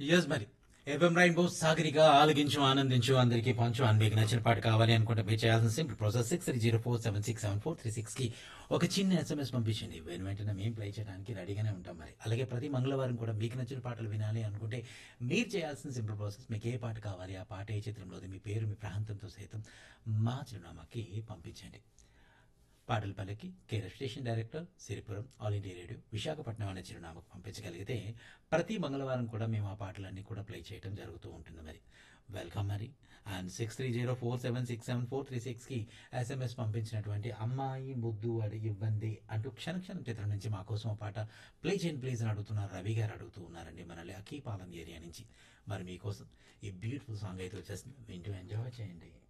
yes మరి FM rainbow సాగరిగా ఆలగించు ఆనందించు అందరికీ పంచు అని మీకు నచ్చిన పాట కావాలి అనుకుంటే మీరు చేయాల్సిన simple process six three zero four seven six seven four three six కి ఒక చిన్న ఎస్ఎంఎస్ పంపించండి వెను వెంటనే మేము ప్లే చేయడానికి రెడీగానే ఉంటాం మరి అలాగే ప్రతి మంగళవారం కూడా మీకు నచ్చిన పాటలు వినాలి అనుకుంటే మీరు చేయాల్సిన సింపుల్ ప్రాసెస్ మీకు ఏ పాట కావాలి ఆ పాట ఏ చిత్రంలోది మీ పేరు మీ ప్రాంతంతో సైతం మా చిరునామాకి పంపించండి పాటల పల్లకి Kerala station director Siripuram All India Radio Visakhapatnam అనే చిరునామాకు పంపించగలిగితే ప్రతి మంగళవారం కూడా మేము ఆ పాటలన్నీ కూడా ప్లే చేయడం జరుగుతూ ఉంటుంది మరి వెల్కమ్ మరి and six three zero four seven six seven four three సిక్స్కి ఎస్ఎంఎస్ పంపించినటువంటి అమ్మాయి ముద్దు అడి ఇవ్వండి అంటూ క్షణ క్షణం చిత్రం నుంచి మా కోసం ఆ పాట ప్లే చేయండి ప్లీజ్ అని అడుగుతున్నారు రవి గారు అడుగుతూ ఉన్నారండి మనల్ని అకీపాలెం ఏరియా నుంచి మరి మీకోసం ఈ బ్యూటిఫుల్ సాంగ్ అయితే వచ్చేస్తుంది వింటూ ఎంజాయ్ చేయండి